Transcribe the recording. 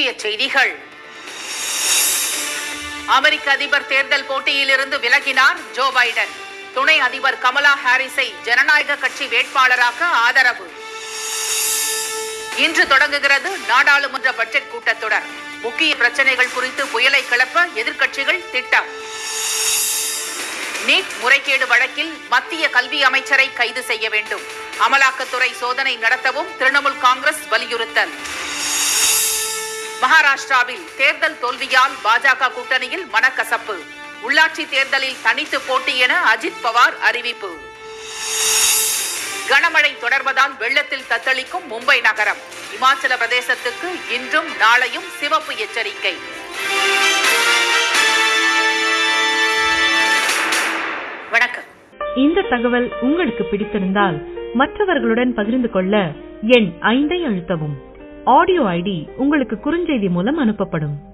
முக்கிய செய்திகள் அமெரிக்க அதிபர் தேர்தல் போட்டியிலிருந்து விலகினார் ஜோ பைடன் துணை அதிபர் கமலா ஹாரிஸை ஜனநாயக கட்சி வேட்பாளராக்க ஆதரவு இன்று தொடங்குகிறது நாடாளுமன்ற பட்ஜெட் கூட்டத்தொடர் முக்கிய பிரச்சனைகள் குறித்து புயலை கிளப்ப எதிர்க்கட்சிகள் திட்டம் நீட் முறைகேடு வழக்கில் மத்திய கல்வி அமைச்சரை கைது செய்ய வேண்டும் அமலாக்கத்துறை சோதனை நடத்தவும் திரிணாமுல் காங்கிரஸ் வலியுறுத்தல் மகாராஷ்டிராவில் தேர்தல் தோல்வியால் பாஜக கூட்டணியில் மனக்கசப்பு உள்ளாட்சி தேர்தலில் தனித்து போட்டி என அஜித் பவார் அறிவிப்பு கனமழை தொடர்வதால் வெள்ளத்தில் தத்தளிக்கும் மும்பை நகரம் இமாச்சல பிரதேசத்துக்கு இன்றும் நாளையும் சிவப்பு எச்சரிக்கை வணக்கம் இந்த தகவல் உங்களுக்கு பிடித்திருந்தால் மற்றவர்களுடன் பகிர்ந்து கொள்ள எண் ஐந்தை அழுத்தவும் ஆடியோ ஐடி உங்களுக்கு குறுஞ்செய்தி மூலம் அனுப்பப்படும்